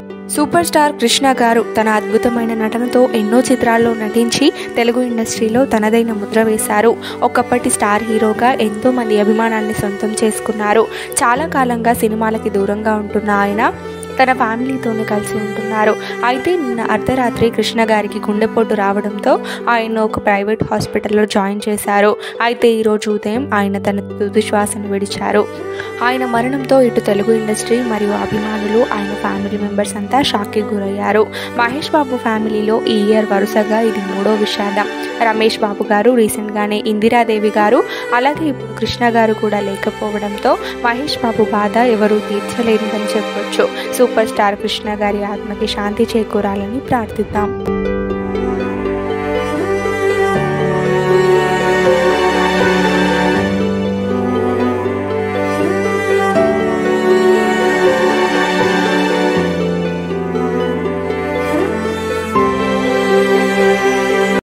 super star Krishna గారు తన అద్భుతమైన నటనతో ఎన్నో చిత్రాల్లో నటించి తెలుగు ఇండస్ట్రీలో తనదైన ముద్ర వేశారు ఒకప్పటి స్టార్ హీరోగా ఎంతో మంది అభిమానాన్ని సొంతం చేసుకున్నారు చాలా కాలంగా సినిమాలకి దూరంగా ఉంటున్న ఆయన తన ఫ్యామిలీతోనే కలిసి ఉంటున్నారు అయితే నిన్న అర్ధరాత్రి కృష్ణ గారికి గుండెపోటు రావడంతో ఆయన ఒక ప్రైవేట్ హాస్పిటల్లో జాయిన్ చేశారు అయితే ఈరోజు ఉదయం ఆయన తన తుది శ్వాసను విడిచారు ఆయన మరణంతో ఇటు తెలుగు ఇండస్ట్రీ మరియు అభిమానులు ఆయన ఫ్యామిలీ మెంబర్స్ అంతా షాక్కి గురయ్యారు మహేష్ బాబు ఫ్యామిలీలో ఈ ఇయర్ వరుసగా ఇది మూడో విషాదం రమేష్ బాబు గారు రీసెంట్గానే ఇందిరాదేవి గారు అలాగే ఇప్పుడు కృష్ణ గారు కూడా లేకపోవడంతో మహేష్ బాబు బాధ ఎవరూ తీర్చలేనిదని చెప్పొచ్చు సూపర్ స్టార్ కృష్ణ గారి ఆత్మకి శాంతి చేకూరాలని ప్రార్థిద్దాం